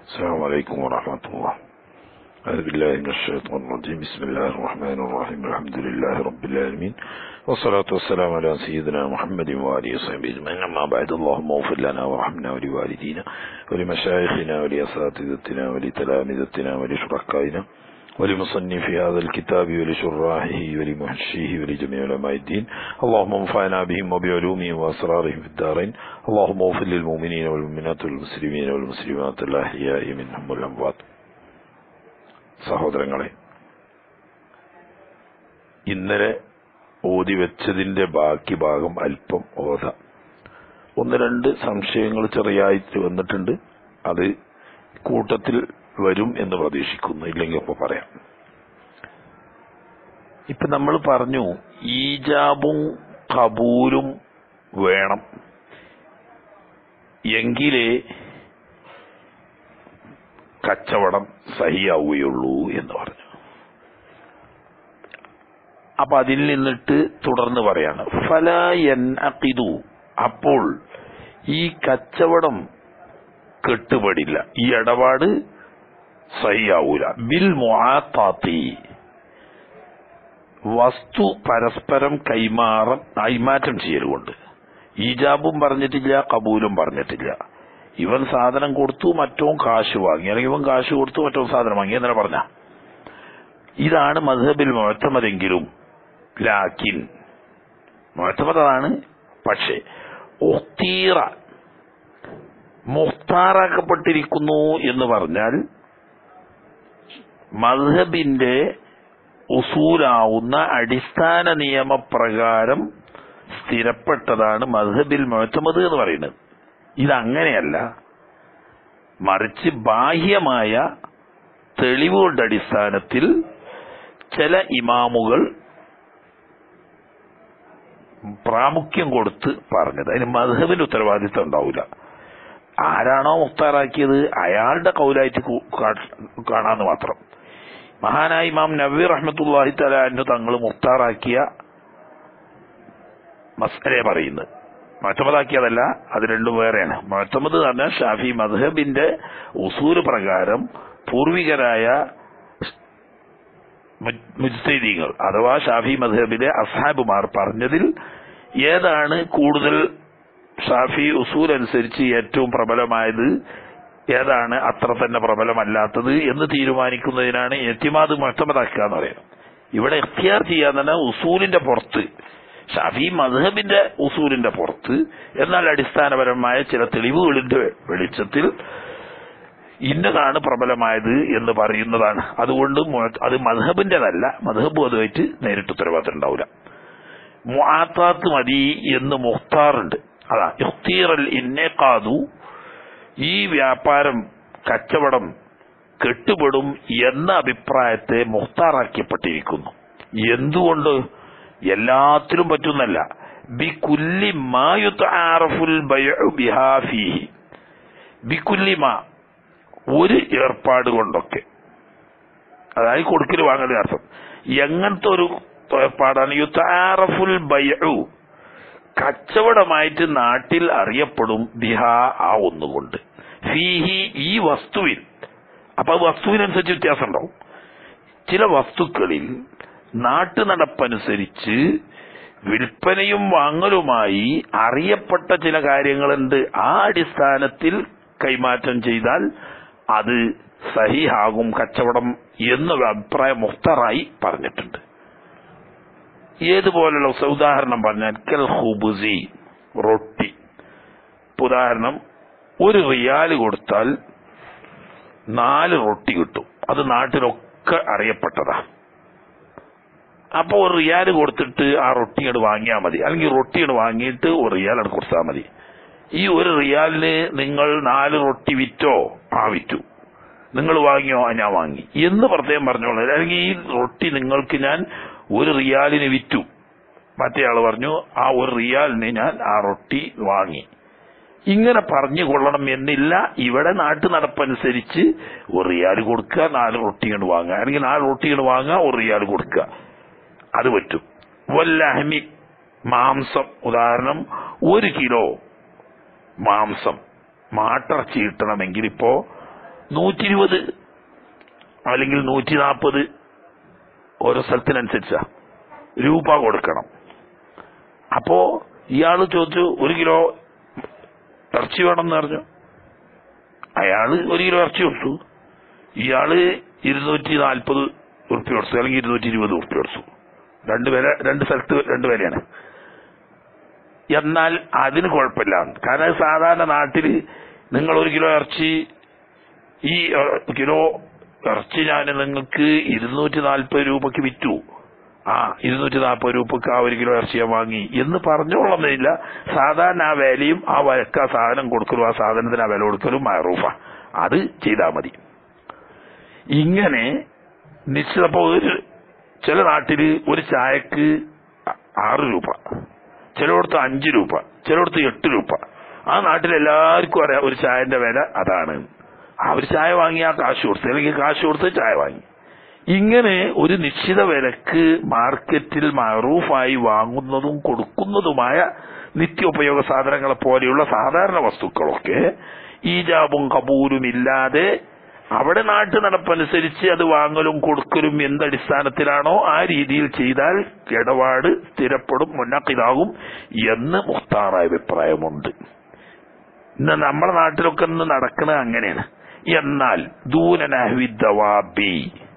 السلام عليكم ورحمة الله أعوذ بالله من الشيطان الرجيم بسم الله الرحمن الرحيم الحمد لله رب العالمين والصلاة والسلام على سيدنا محمد وآله وصحبه أجمعين أما بعد اللهم اغفر لنا وارحمنا ولوالدينا ولمشايخنا ولأساتذتنا ولتلامذتنا ولشركائنا ولمصنف هذا الكتاب ولشراحه ولمحشيه ولجميع علماء الدين اللهم انفعنا بهم وبعلومهم وأسرارهم في الدارين اللهم اغفر للمؤمنين والمؤمنات والمسلمين والمسلمات الأحياء منهم والأموات സഹോദരങ്ങളെ ഇന്നലെ ഓതി വെച്ചതിന്റെ ബാക്കി ഭാഗം അല്പം ഓതാം ഒന്ന് രണ്ട് സംശയങ്ങൾ ചെറിയായിട്ട് വന്നിട്ടുണ്ട് അത് കൂട്ടത്തിൽ വരും എന്ന് പ്രതീക്ഷിക്കുന്നു ഇല്ലെങ്കിൽ ഇപ്പൊ പറയാം ഇപ്പൊ നമ്മൾ പറഞ്ഞു ഈജാബും കബൂലും വേണം എങ്കിലേ കച്ചവടം സഹിയാവുകയുള്ളൂ എന്ന് പറഞ്ഞു അപ്പൊ അതിൽ നിന്നിട്ട് തുടർന്ന് പറയാണ് ഫല എൻ അക്കിതു അപ്പോൾ ഈ കച്ചവടം കെട്ടുപടില്ല ഈ ഇടപാട് സഹിയാവൂല ബിൽ മുആത്താത്തി വസ്തു പരസ്പരം കൈമാറം കൈമാറ്റം ചെയ്യലുകൊണ്ട് ഈജാബും പറഞ്ഞിട്ടില്ല കബൂലും പറഞ്ഞിട്ടില്ല ഇവൻ സാധനം കൊടുത്തു മറ്റവും കാശ് വാങ്ങി അല്ലെങ്കിൽ ഇവൻ കാശ് കൊടുത്തു മറ്റവും സാധനം വാങ്ങി എന്നല്ല പറഞ്ഞ ഇതാണ് മധബിൽ മുഴത്തമതെങ്കിലും ലാക്കിൻ മുഴത്തമതാണ് പക്ഷേ ഒത്തീറ മുഖ്താറാക്കപ്പെട്ടിരിക്കുന്നു എന്ന് പറഞ്ഞാൽ മധബിന്റെ ഉസൂലാവുന്ന അടിസ്ഥാന നിയമപ്രകാരം സ്ഥിരപ്പെട്ടതാണ് മധബിൽ മുഴത്തമത് എന്ന് പറയുന്നത് ഇതങ്ങനെയല്ല മറിച്ച് ബാഹ്യമായ തെളിവുകളുടെ അടിസ്ഥാനത്തിൽ ചില ഇമാമുകൾ പ്രാമുഖ്യം കൊടുത്ത് പറഞ്ഞത് അതിന് മധുഹബിന്റെ ഉത്തരവാദിത്തം ഉണ്ടാവില്ല ആരാണോ മുക്താറാക്കിയത് അയാളുടെ കൗലായിട്ട് കാണാന്ന് മാത്രം മഹാനായ ഇമാം നബി റഹ്മത്തുല്ലാഹി തലാനു തങ്ങൾ മുക്താറാക്കിയ മസ്കരെ പറയുന്നത് മുഴത്തമതാക്കിയതല്ല അത് രണ്ടും വേറെയാണ് മുഴത്തമത് എന്ന് പറഞ്ഞാൽ ഷാഫി മദ്ഹബിന്റെ ഉസൂര് പ്രകാരം പൂർവികരായ മുജ്തൈദീങ്ങൾ അഥവാ ഷാഫി മദ്ഹബിലെ അസാബുമാർ പറഞ്ഞതിൽ ഏതാണ് കൂടുതൽ ഷാഫി ഉസൂൽ അനുസരിച്ച് ഏറ്റവും പ്രബലമായത് ഏതാണ് അത്ര തന്നെ പ്രബലമല്ലാത്തത് എന്ന് തീരുമാനിക്കുന്നതിനാണ് എത്തിമാത് മുഴത്തമതാക്കുക എന്ന് പറയുന്നത് ഇവിടെ എഖ്തിയാർ ചെയ്യാൻ തന്നെ ഉസൂലിന്റെ പുറത്ത് ഷാഫി മദ്ഹബിന്റെ ഉസൂലിന്റെ പുറത്ത് എന്നാൽ അടിസ്ഥാനപരമായ ചില തെളിവുകളിന്റെ വെളിച്ചത്തിൽ ഇന്നതാണ് പ്രബലമായത് എന്ന് പറയുന്നതാണ് അതുകൊണ്ട് അത് മദ്ഹബിന്റേതല്ല മദ്ഹബ് അതുമായിട്ട് നേരിട്ട് ഉത്തരവാദിത്തം ഉണ്ടാവില്ല മുആത്താത്ത് മതി എന്ന് മുഖ്താറുണ്ട് അതാ ഇഖ്തീറൽ ഇന്നേക്കാതു ഈ വ്യാപാരം കച്ചവടം കെട്ടുപെടും എന്ന അഭിപ്രായത്തെ മുഖ്താറാക്കപ്പെട്ടിരിക്കുന്നു എന്തുകൊണ്ട് എല്ലാത്തിലും പറ്റുന്നല്ല ബികുല്ലി മായുത്താറഫുൽ ബിഹാഫിഹി ബികുല്ലി മാ ഒരു ഏർപ്പാട് കൊണ്ടൊക്കെ അതായത് കൊടുക്കൽ വാങ്ങൽ അർത്ഥം എങ്ങനത്തെ ഒരു ഏർപ്പാടാണ് യുത്താറഫുൽ ബയു കച്ചവടമായിട്ട് നാട്ടിൽ അറിയപ്പെടും ബിഹ ആ ഒന്നുകൊണ്ട് ഫീഹി ഈ വസ്തുവിൽ അപ്പൊ വസ്തുവിനനുസരിച്ച് വ്യത്യാസം ഉണ്ടാവും ചില വസ്തുക്കളിൽ നാട്ടു നടപ്പനുസരിച്ച് വിൽപ്പനയും വാങ്ങലുമായി അറിയപ്പെട്ട ചില കാര്യങ്ങളുണ്ട് ആ അടിസ്ഥാനത്തിൽ കൈമാറ്റം ചെയ്താൽ അത് സഹിഹാകും കച്ചവടം എന്നൊരു അഭിപ്രായം മുഖ്തറായി പറഞ്ഞിട്ടുണ്ട് ഏതുപോലുള്ള ഉദാഹരണം പറഞ്ഞാൽ കൽ ഹുബുസി റൊട്ടി ഉദാഹരണം ഒരു റിയാല് കൊടുത്താൽ നാല് റൊട്ടി കിട്ടും അത് നാട്ടിലൊക്കെ അറിയപ്പെട്ടതാ അപ്പൊ ഒരു റിയാല് കൊടുത്തിട്ട് ആ റൊട്ടി അങ്ങോട്ട് വാങ്ങിയാൽ മതി അല്ലെങ്കിൽ റൊട്ടി അങ്ങോട്ട് വാങ്ങിയിട്ട് ഒരു റിയാൽ അങ്ങോട്ട് കൊടുത്താൽ മതി ഈ ഒരു റിയാലിന് നിങ്ങൾ നാല് റൊട്ടി വിറ്റോ ആ വിറ്റു നിങ്ങൾ വാങ്ങിയോ ആ ഞാൻ വാങ്ങി എന്ന് പ്രത്യേകം പറഞ്ഞോളൂ അല്ലെങ്കിൽ ഈ റൊട്ടി നിങ്ങൾക്ക് ഞാൻ ഒരു റിയാലിന് വിറ്റു മറ്റേ ആള് പറഞ്ഞു ആ ഒരു റിയാലിന് ഞാൻ ആ റൊട്ടി വാങ്ങി ഇങ്ങനെ പറഞ്ഞു കൊള്ളണം എന്നില്ല ഇവിടെ നാട്ടു നടപ്പനുസരിച്ച് ഒരു റിയാൽ കൊടുക്കുക നാല് റൊട്ടി കൊണ്ട് വാങ്ങുക അല്ലെങ്കിൽ നാല് റൊട്ടി കൊണ്ട് വാങ്ങുക ഒരു റിയാൽ കൊടുക്കുക അത് പറ്റും വല്ലഹമി മാംസം ഉദാഹരണം ഒരു കിലോ മാംസം മാട്ടിറച്ചി കിട്ടണമെങ്കിൽ ഇപ്പോ നൂറ്റി ഇരുപത് അല്ലെങ്കിൽ നൂറ്റി നാൽപ്പത് ഓരോ സ്ഥലത്തിനനുസരിച്ചാ രൂപ കൊടുക്കണം അപ്പോ ഇയാള് ചോദിച്ചു ഒരു കിലോ ഇറച്ചി വേണമെന്ന് പറഞ്ഞു അയാള് ഒരു കിലോ ഇറച്ചി കൊടുത്തു ഇയാള് ഇരുന്നൂറ്റി നാൽപ്പത് ഉറുപ്പ്യ കൊടുത്തു അല്ലെങ്കിൽ ഇരുന്നൂറ്റി ഇരുപത് ഉറുപ്പ്യ കൊടുത്തു രണ്ട് വില രണ്ട് സ്ഥലത്ത് രണ്ട് വിലയാണ് എന്നാൽ അതിന് കുഴപ്പമില്ല കാരണം അത് സാധാരണ നാട്ടില് നിങ്ങൾ ഒരു കിലോ ഇറച്ചി ഈ ഏഹ്, കിലോ ഇറച്ചി ഞാൻ നിങ്ങൾക്ക് ഇരുന്നൂറ്റി നാൽപ്പത് രൂപക്ക് വിറ്റു ആ ഇരുന്നൂറ്റി നാൽപ്പത് രൂപക്ക് ആ ഒരു കിലോ ഇറച്ചി ഞാൻ വാങ്ങി എന്ന് പറഞ്ഞോളന്നില്ല സാധാരണ ആ വിലയും ആ വിലക്ക് ആ സാധനം കൊടുക്കലും ആ സാധനത്തിന് ആ വില കൊടുക്കലും മറൂഫ അത് ചെയ്താൽ മതി ഇങ്ങനെ നിശ്ചിതപ്പോ ഒരു ചില നാട്ടില് ഒരു ചായക്ക് ആ- ആറ് രൂപ ചിലയിടത്ത് അഞ്ച് രൂപ ചിലയിടത്ത് എട്ട് രൂപ ആ നാട്ടിൽ എല്ലാവർക്കും അറിയാം ഒരു ചായന്റെ വില അതാണ് ആ ഒരു ചായ വാങ്ങി ആ കാശ് കൊടുത്ത് അല്ലെങ്കിൽ കാശ് കൊടുത്ത് ചായ വാങ്ങി ഇങ്ങനെ ഒരു നിശ്ചിത വിലക്ക് മാർക്കറ്റിൽ മറൂഫായി വാങ്ങുന്നതും കൊടുക്കുന്നതുമായ നിത്യോപയോഗ സാധനങ്ങളെ പോലെയുള്ള സാധാരണ വസ്തുക്കളൊക്കെ ഈജാബും കബൂലും ഇല്ലാതെ അവിടെ നാട്ടു നടപ്പനുസരിച്ച് അത് വാങ്ങലും കൊടുക്കലും എന്തടിസ്ഥാനത്തിലാണോ ആ രീതിയിൽ ചെയ്താൽ ഇടപാട് സ്ഥിരപ്പെടും മുന്നക്കിതാകും എന്ന് മുഖ്താറായ അഭിപ്രായമുണ്ട് ഇന്ന് നമ്മുടെ നാട്ടിലൊക്കെ ഇന്ന് നടക്കുന്നത് അങ്ങനെയാണ് എന്നാൽ ദൂനനഹ്വിദ്ദവാബി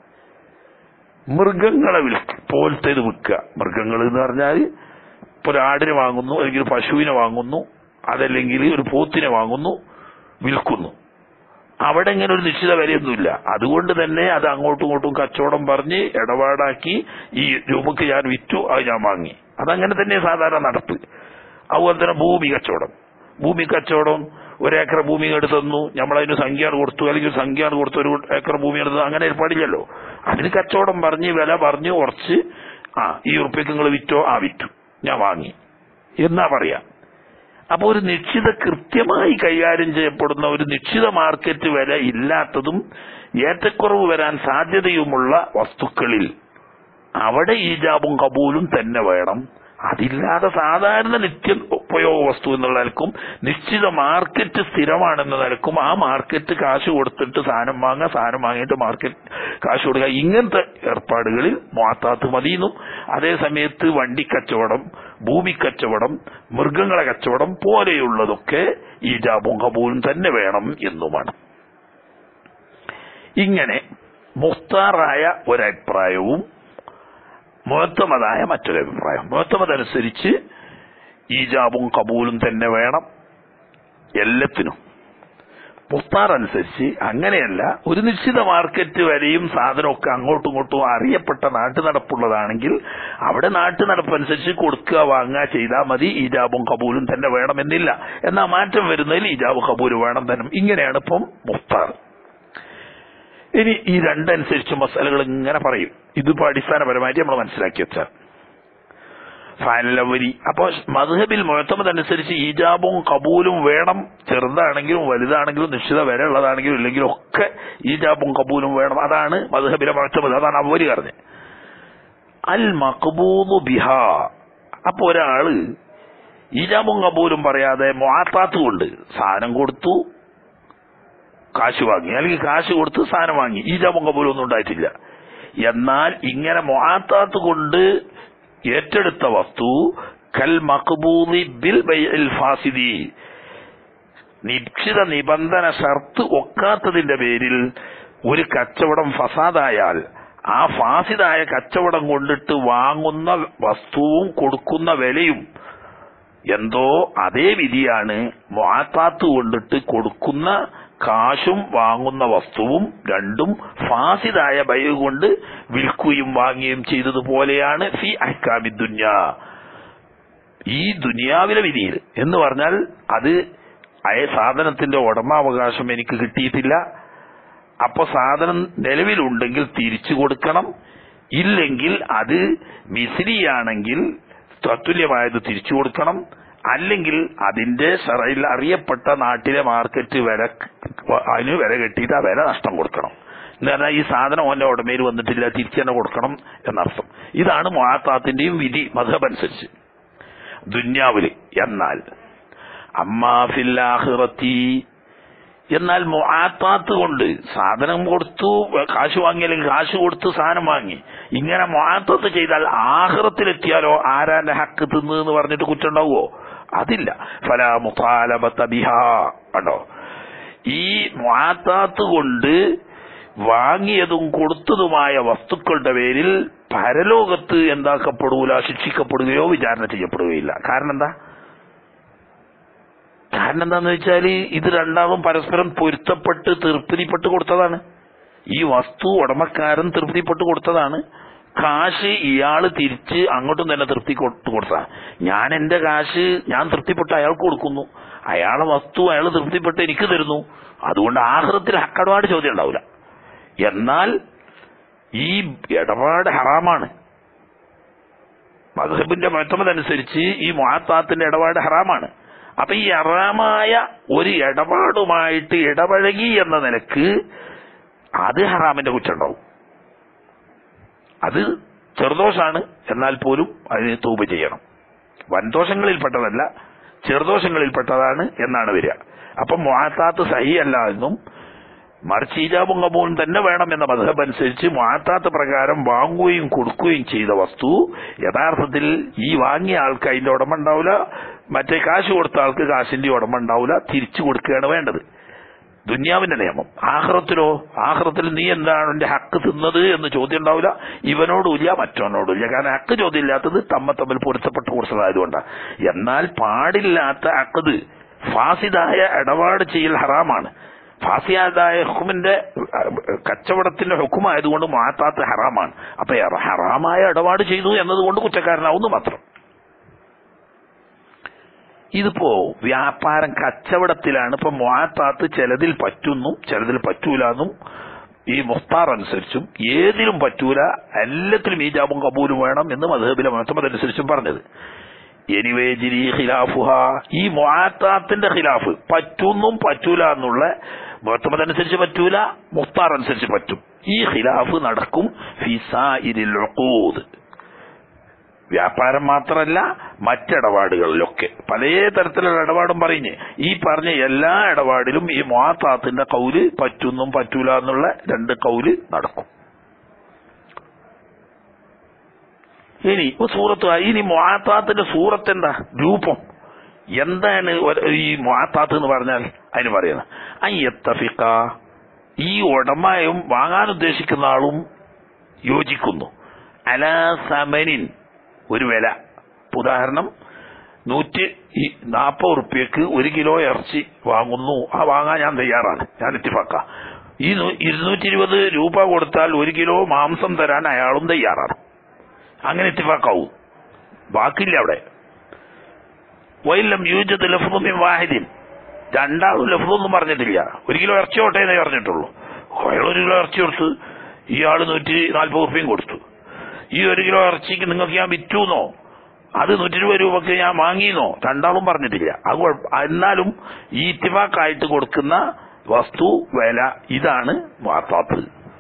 മൃഗങ്ങളെ വിൽക്ക പോലത്തേത് വിൽക്കുക മൃഗങ്ങൾ എന്ന് പറഞ്ഞാൽ ഇപ്പൊ ഒരു ആടിനെ വാങ്ങുന്നു അല്ലെങ്കിൽ ഒരു പശുവിനെ വാങ്ങുന്നു അതല്ലെങ്കിൽ ഒരു പോത്തിനെ വാങ്ങുന്നു വിൽക്കുന്നു അവിടെ ഇങ്ങനെ ഒരു നിശ്ചിത വിലയൊന്നുമില്ല അതുകൊണ്ട് തന്നെ അത് അങ്ങോട്ടും ഇങ്ങോട്ടും കച്ചവടം പറഞ്ഞ് ഇടപാടാക്കി ഈ രൂപക്ക് ഞാൻ വിറ്റു അത് ഞാൻ വാങ്ങി അതങ്ങനെ തന്നെ സാധാരണ നടപ്പ് അതുപോലെ തന്നെ ഭൂമി കച്ചവടം ഭൂമി കച്ചവടം ഒരേക്കർ ഭൂമി എടുത്ത് തന്നു നമ്മളതിന് സംഖ്യയാണ് കൊടുത്തു അല്ലെങ്കിൽ ഒരു സംഖ്യയാണ് കൊടുത്തു ഒരു ഏക്കർ ഭൂമി എടുത്തു അങ്ങനെ പാടില്ലല്ലോ അതിന് കച്ചവടം പറഞ്ഞ് വില പറഞ്ഞ് ഉറച്ച് ആ ഈ ഉറുപ്പ്യക്ക് നിങ്ങൾ വിറ്റോ ആ വിറ്റു ഞാൻ വാങ്ങി എന്നാ പറയാ അപ്പൊ ഒരു നിശ്ചിത കൃത്യമായി കൈകാര്യം ചെയ്യപ്പെടുന്ന ഒരു നിശ്ചിത മാർക്കറ്റ് വില ഇല്ലാത്തതും ഏറ്റക്കുറവ് വരാൻ സാധ്യതയുമുള്ള വസ്തുക്കളിൽ അവിടെ ഈജാബും കബൂലും തന്നെ വേണം അതില്ലാതെ സാധാരണ നിത്യ ഉപയോഗ വസ്തു എന്നുള്ള നിലക്കും നിശ്ചിത മാർക്കറ്റ് സ്ഥിരമാണെന്ന നിലക്കും ആ മാർക്കറ്റ് കാശ് കൊടുത്തിട്ട് സാധനം വാങ്ങുക സാധനം വാങ്ങിയിട്ട് മാർക്കറ്റ് കാശ് കൊടുക്കുക ഇങ്ങനത്തെ ഏർപ്പാടുകളിൽ മാത്താത്ത് മതിയെന്നും അതേ സമയത്ത് വണ്ടി കച്ചവടം ഭൂമി കച്ചവടം മൃഗങ്ങളെ കച്ചവടം പോലെയുള്ളതൊക്കെ ഈ ജാബും കബൂലും തന്നെ വേണം എന്നുമാണ് ഇങ്ങനെ മുഖ്താറായ ഒരഭിപ്രായവും മുഹത്തമതായ മറ്റൊരു അഭിപ്രായം മുഹത്തമത് അനുസരിച്ച് ഈജാബും കബൂലും തന്നെ വേണം എല്ലാത്തിനും മുസ്താർ അനുസരിച്ച് അങ്ങനെയല്ല ഒരു നിശ്ചിത മാർക്കറ്റ് വരെയും സാധനമൊക്കെ അങ്ങോട്ടും ഇങ്ങോട്ടും അറിയപ്പെട്ട നാട്ടു നടപ്പുള്ളതാണെങ്കിൽ അവിടെ നാട്ടു നടപ്പനുസരിച്ച് കൊടുക്കുക വാങ്ങുക ചെയ്താൽ മതി ഈജാബും കബൂലും തന്നെ വേണമെന്നില്ല എന്നാൽ മാറ്റം വരുന്നതിൽ ഈജാബ് കബൂല് വേണം തന്നെ ഇങ്ങനെയാണ് ഇപ്പം മുസ്താർ ഇനി ഈ രണ്ടനുസരിച്ച് മസാലകൾ ഇങ്ങനെ പറയും ഇതിപ്പോ അടിസ്ഥാനപരമായിട്ട് നമ്മൾ മനസ്സിലാക്കി വെച്ചാൽ ഫാനലവരി അപ്പോ മധുഹബിൽ മുഴത്തമത് അനുസരിച്ച് ഈജാബും കബൂലും വേണം ചെറുതാണെങ്കിലും വലുതാണെങ്കിലും നിശ്ചിത വില ഉള്ളതാണെങ്കിലും ഇല്ലെങ്കിലും ഒക്കെ ഈജാബും കബൂലും വേണം അതാണ് മധുഹബിലെ മുഴത്തമത് അതാണ് അവര് പറഞ്ഞത് അൽ മഖബൂബു ബിഹ അപ്പൊ ഒരാള് ഈജാബും കബൂലും പറയാതെ മുആത്താത്ത് കൊണ്ട് സാധനം കൊടുത്തു കാശ് വാങ്ങി അല്ലെങ്കിൽ കാശ് കൊടുത്ത് സാധനം വാങ്ങി ഈജാബും കബൂലും ഒന്നും ഉണ്ടായിട്ടില്ല എന്നാൽ ഇങ്ങനെ മുആത്താത്ത് കൊണ്ട് ഏറ്റെടുത്ത വസ്തു കൽ മഖബൂലി ബിൽ ബൈഇൽ ഫാസിദി നിശ്ചിത നിബന്ധന ഷർത്ത് ഒക്കാത്തതിന്റെ പേരിൽ ഒരു കച്ചവടം ഫസാദായാൽ ആ ഫാസിദായ കച്ചവടം കൊണ്ടിട്ട് വാങ്ങുന്ന വസ്തുവും കൊടുക്കുന്ന വിലയും എന്തോ അതേ വിധിയാണ് മുആത്താത്ത് കൊണ്ടിട്ട് കൊടുക്കുന്ന കാശും വാങ്ങുന്ന വസ്തുവും രണ്ടും ഫാസിദായ ബൈ കൊണ്ട് വിൽക്കുകയും വാങ്ങുകയും ചെയ്തതുപോലെയാണ് ഫി അഹ്കാമി ദുന്യ ഈ ദുനിയാവിലെ വിധിയിൽ എന്ന് പറഞ്ഞാൽ അത് അയ സാധനത്തിന്റെ ഉടമാവകാശം എനിക്ക് കിട്ടിയിട്ടില്ല അപ്പൊ സാധനം നിലവിലുണ്ടെങ്കിൽ തിരിച്ചു കൊടുക്കണം ഇല്ലെങ്കിൽ അത് മിസിലിയാണെങ്കിൽ തത്തുല്യമായത് തിരിച്ചു കൊടുക്കണം അല്ലെങ്കിൽ അതിന്റെ ഷറയിൽ അറിയപ്പെട്ട നാട്ടിലെ മാർക്കറ്റ് വില അതിന് വില കെട്ടിയിട്ട് ആ വില നഷ്ടം കൊടുക്കണം എന്ന് പറഞ്ഞാൽ ഈ സാധനം ഓന്റെ ഉടമയിൽ വന്നിട്ടില്ല തിരിച്ചു തന്നെ കൊടുക്കണം എന്നർത്ഥം ഇതാണ് മുഹാത്താത്തിന്റെയും വിധി മധബ് അനുസരിച്ച് ദുന്യാവില് എന്നാൽ അമ്മാഫില്ലാഹിറത്തി എന്നാൽ മൊആത്താത്ത് കൊണ്ട് സാധനം കൊടുത്തു കാശ് വാങ്ങിയില്ലെങ്കിൽ കാശ് കൊടുത്ത് സാധനം വാങ്ങി ഇങ്ങനെ മൊആത്തത്ത് ചെയ്താൽ ആഹ്റത്തിലെത്തിയാലോ ആരാന്റെ ഹക്ക് തിന്ന് എന്ന് പറഞ്ഞിട്ട് കുറ്റം ഉണ്ടാവുമോ അതില്ല ഫല മുത്താലബത്ത ബിഹാ കണ്ടോ ഈ മൊആത്താത്ത് കൊണ്ട് വാങ്ങിയതും കൊടുത്തതുമായ വസ്തുക്കളുടെ പേരിൽ പരലോകത്ത് എന്താക്കപ്പെടൂല ശിക്ഷിക്കപ്പെടുകയോ വിചാരണ ചെയ്യപ്പെടുകയില്ല കാരണം എന്താ കാരണം എന്താന്ന് വെച്ചാൽ ഇത് രണ്ടാളും പരസ്പരം പൊരുത്തപ്പെട്ട് തൃപ്തിപ്പെട്ട് കൊടുത്തതാണ് ഈ വസ്തു ഉടമക്കാരൻ തൃപ്തിപ്പെട്ട് കൊടുത്തതാണ് കാശ് ഇയാള് തിരിച്ച് അങ്ങോട്ടും തന്നെ തൃപ്തി കൊടുത്തു കൊടുത്തതാണ് ഞാൻ എന്റെ കാശ് ഞാൻ തൃപ്തിപ്പെട്ട് അയാൾക്ക് കൊടുക്കുന്നു അയാളെ വസ്തു അയാൾ തൃപ്തിപ്പെട്ട് എനിക്ക് തരുന്നു അതുകൊണ്ട് ആഹൃത്തിൽ ഹക്കടപാട് ചോദ്യം ഉണ്ടാവില്ല എന്നാൽ ഈ ഇടപാട് ഹറാമാണ് മധുഹബിന്റെ മറ്റമതനുസരിച്ച് ഈ മുഹാത്താത്തിന്റെ ഇടപാട് ഹറാമാണ് അപ്പൊ ഈ ഹറാമായ ഒരു ഇടപാടുമായിട്ട് ഇടപഴകി എന്ന നിലക്ക് അത് ഹറാമിന്റെ കുറ്റുണ്ടാവും അത് ചെറുദോഷാണ് എന്നാൽ പോലും അതിന് തൂപ് ചെയ്യണം വൻദോഷങ്ങളിൽപ്പെട്ടതല്ല ചെറുദോഷങ്ങളിൽപ്പെട്ടതാണ് എന്നാണ് വരിക അപ്പം മുഹാത്താത്ത് സഹിയല്ല എന്നും മറിച്ച് ഈജാബും കബൂലും തന്നെ വേണം എന്ന മധബ് അനുസരിച്ച് മുഹാത്താത്ത് പ്രകാരം വാങ്ങുകയും കൊടുക്കുകയും ചെയ്ത വസ്തു യഥാർത്ഥത്തിൽ ഈ വാങ്ങിയ ആൾക്ക് അതിന്റെ ഉടമ ഉണ്ടാവില്ല മറ്റേ കാശ് കൊടുത്ത ആൾക്ക് കാശിന്റെ ഉടമ ഉണ്ടാവില്ല തിരിച്ചു കൊടുക്കുകയാണ് വേണ്ടത് ദുന്യാവിന്റെ നിയമം ആഹ്റത്തിലോ ആഹ്റത്തിൽ നീ എന്താണ് എന്റെ ഹക്ക് തിന്നത് എന്ന് ചോദ്യം ഉണ്ടാവില്ല ഇവനോടുമില്ല മറ്റവനോടുമില്ല കാരണം ഹക്ക് ചോദ്യം ഇല്ലാത്തത് തമ്മ തമ്മിൽ പൊരുത്തപ്പെട്ട് കൊടുത്തതായതുകൊണ്ടാണ് എന്നാൽ പാടില്ലാത്ത ഹക്കത് ഫാസിദായ ഇടപാട് ചെയ്യൽ ഹറാമാണ് ഫാസിയാതായ ഹുക്കുമിന്റെ കച്ചവടത്തിന്റെ ഹുക്കുമായതുകൊണ്ട് മാറ്റാത്ത ഹറാമാണ് അപ്പൊ ഹറാമായ ഇടപാട് ചെയ്തു എന്നതുകൊണ്ട് കുറ്റക്കാരനാവുന്നു മാത്രം ഇതിപ്പോ വ്യാപാരം കച്ചവടത്തിലാണ് ഇപ്പൊ മുആത്താത്ത് ചിലതിൽ പറ്റുന്നു ചിലതിൽ പറ്റൂലെന്നും ഈ മുസ്താർ അനുസരിച്ചും ഏതിലും പറ്റൂല എല്ലാത്തിലും ഈ ജാബും കബൂലും വേണം എന്ന് മധുബിലെ മഹത്തമതനുസരിച്ചും പറഞ്ഞത് എനിവേ ജിരി ഖിലാഫുഹ ഈ മുആത്താത്തിന്റെ ഖിലാഫ് പറ്റുന്നും പറ്റൂല എന്നുള്ള മുഹത്തമതനുസരിച്ച് പറ്റൂല മുസ്താർ അനുസരിച്ച് പറ്റും ഈ ഖിലാഫ് നടക്കും ഫിസാഇരിൽ ഉഖൂദ് വ്യാപാരം മാത്രമല്ല മറ്റിടപാടുകളിലൊക്കെ പല തരത്തിലുള്ള ഇടപാടും പറഞ്ഞ് ഈ പറഞ്ഞ എല്ലാ ഇടപാടിലും ഈ മുആത്താത്തിന്റെ കൗല് പറ്റുന്നും പറ്റൂല എന്നുള്ള രണ്ട് കൗല് നടക്കും ഇനി സൂറത്ത് ഇനി മുആത്താത്തിന്റെ സൂറത്ത് എന്താ രൂപം എന്താണ് ഒരു- ഈ മുആത്താത്ത് എന്ന് പറഞ്ഞാൽ അതിന് പറയുന്നത് അയ്യത്തഫിക്ക ഈ ഉടമയും വാങ്ങാൻ ഉദ്ദേശിക്കുന്ന ആളും യോജിക്കുന്നു അലാ സമനിൻ ഒരു വില ഇപ്പൊ ഉദാഹരണം നൂറ്റി നാൽപ്പത് ഉറുപ്പ്യക്ക് ഒരു കിലോ ഇറച്ചി വാങ്ങുന്നു ആ വാങ്ങാൻ ഞാൻ തയ്യാറാണ് ഞാൻ ഇത്തിഫാക്ക ഈ നൂ- ഇരുന്നൂറ്റി ഇരുപത് രൂപ കൊടുത്താൽ ഒരു കിലോ മാംസം തരാൻ അയാളും തയ്യാറാണ് അങ്ങനെ ഇത്തിഫാക്കാവൂ ബാക്കില്ല അവിടെ വൈലം യൂജത്ത് ലഫ്ലുമിൻ വാഹിദിൻ രണ്ടാളും ലഫ്ലൊന്നും പറഞ്ഞിട്ടില്ല ഒരു കിലോ ഇറച്ചി ഓട്ടേന്നേ പറഞ്ഞിട്ടുള്ളൂ അയാൾ ഒരു കിലോ ഇറച്ചി കൊടുത്ത് ഇയാള് നൂറ്റി നാൽപ്പത് ഉറുപ്പ്യം കൊടുത്തു ഈ ഒരു കിലോ ഇറച്ചിക്ക് നിങ്ങൾക്ക് ഞാൻ വിറ്റുന്നോ അത് നൂറ്റി ഇരുപത് രൂപക്ക് ഞാൻ വാങ്ങിയെന്നോ രണ്ടാളും പറഞ്ഞിട്ടില്ല അത് കുഴപ്പ- എന്നാലും ഈ ഇത്തിഫാക്കായിട്ട് കൊടുക്കുന്ന വസ്തു വില ഇതാണ് വാർത്താത്ത്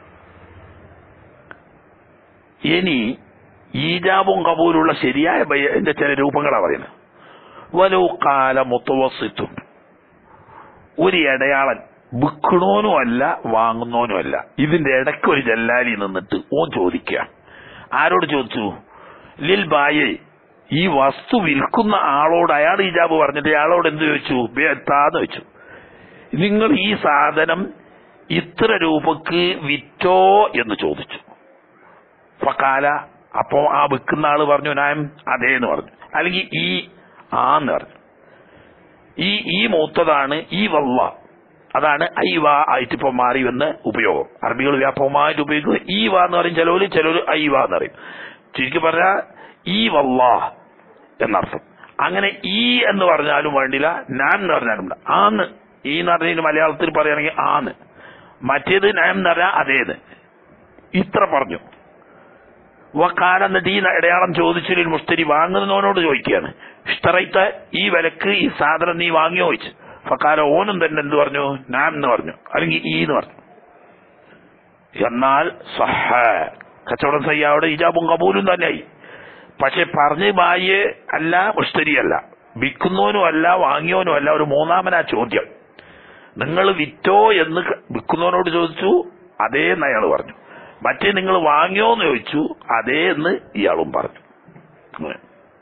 ഇനി ഈജാബും കബൂലുള്ള ശരിയായ ബയ്യന്റെ ചില രൂപങ്ങളാണ് പറയുന്നത് വലോ കാല മുത്തവസിത്തും ഒരു ഇടയാളൻ വിൽക്കണോനും അല്ല വാങ്ങുന്നോനും അല്ല ഇതിന്റെ ഇടയ്ക്ക് ഒരു ജല്ലാലി നിന്നിട്ട് ഓൻ ചോദിക്കുക ആരോട് ചോദിച്ചു ലിൽ ബായെ ഈ വസ്തു വിൽക്കുന്ന ആളോട് അയാൾ ഈജാബ് പറഞ്ഞിട്ട് അയാളോട് എന്ത് ചോദിച്ചു ബേത്താന്ന് വെച്ചു നിങ്ങൾ ഈ സാധനം ഇത്ര രൂപക്ക് വിറ്റോ എന്ന് ചോദിച്ചു ഫക്കാല അപ്പോ ആ വിൽക്കുന്ന ആള് പറഞ്ഞു ഞാൻ അതേ എന്ന് പറഞ്ഞു അല്ലെങ്കിൽ ഈ ആന്ന് പറഞ്ഞു ഈ ഈ മൂത്തതാണ് ഈ വല്ല അതാണ് ഐവ ആയിട്ട് ഇപ്പൊ മാറി വന്ന് ഉപയോഗം അറബികൾ വ്യാപകമായിട്ട് ഉപയോഗിക്കുന്നത് ഈ വ എന്ന് പറയും ചിലവര് ചിലവര് ഐവ എന്ന് പറയും ചുരുക്കി പറഞ്ഞാൽ ഈ വല്ല എന്നർത്ഥം അങ്ങനെ ഈ എന്ന് പറഞ്ഞാലും വേണ്ടില്ല ഞാൻ എന്ന് പറഞ്ഞാലും വേണ്ട. ആന്ന് ഈ എന്ന് പറഞ്ഞാൽ മലയാളത്തിൽ പറയുകയാണെങ്കിൽ ആന്ന് മറ്റേത് ഞാൻ എന്ന് പറഞ്ഞാൽ അതേത് ഇത്ര പറഞ്ഞു വക്കാല എന്നിട്ട് ഈ അടയാളം ചോദിച്ചില്ല മുസ്തരി വാങ്ങുന്നവനോട് ചോദിക്കുകയാണ് ഇഷ്ടറൈത്ത ഈ വിലക്ക് ഈ സാധനം നീ വാങ്ങിയോ ചോദിച്ചു ഫക്കാല ഓനും തന്നെ എന്ത് പറഞ്ഞു ഞാൻ എന്ന് പറഞ്ഞു അല്ലെങ്കിൽ ഈ എന്ന് പറഞ്ഞു എന്നാൽ സഹ കച്ചവടം സയ്യ അവിടെ ഇജാബും കബൂലും തന്നെയായി പക്ഷെ പറഞ്ഞ് ബായെ അല്ല മുസ്തരിയല്ല വിൽക്കുന്നവനും അല്ല വാങ്ങിയവനും അല്ല ഒരു മൂന്നാമനാ ചോദ്യം നിങ്ങൾ വിറ്റോ എന്ന് ക- വിൽക്കുന്നവനോട് ചോദിച്ചു അതേ എന്ന് അയാൾ പറഞ്ഞു മറ്റേ നിങ്ങൾ വാങ്ങിയോ എന്ന് ചോദിച്ചു അതേ എന്ന് ഇയാളും പറഞ്ഞു അങ്ങനെ.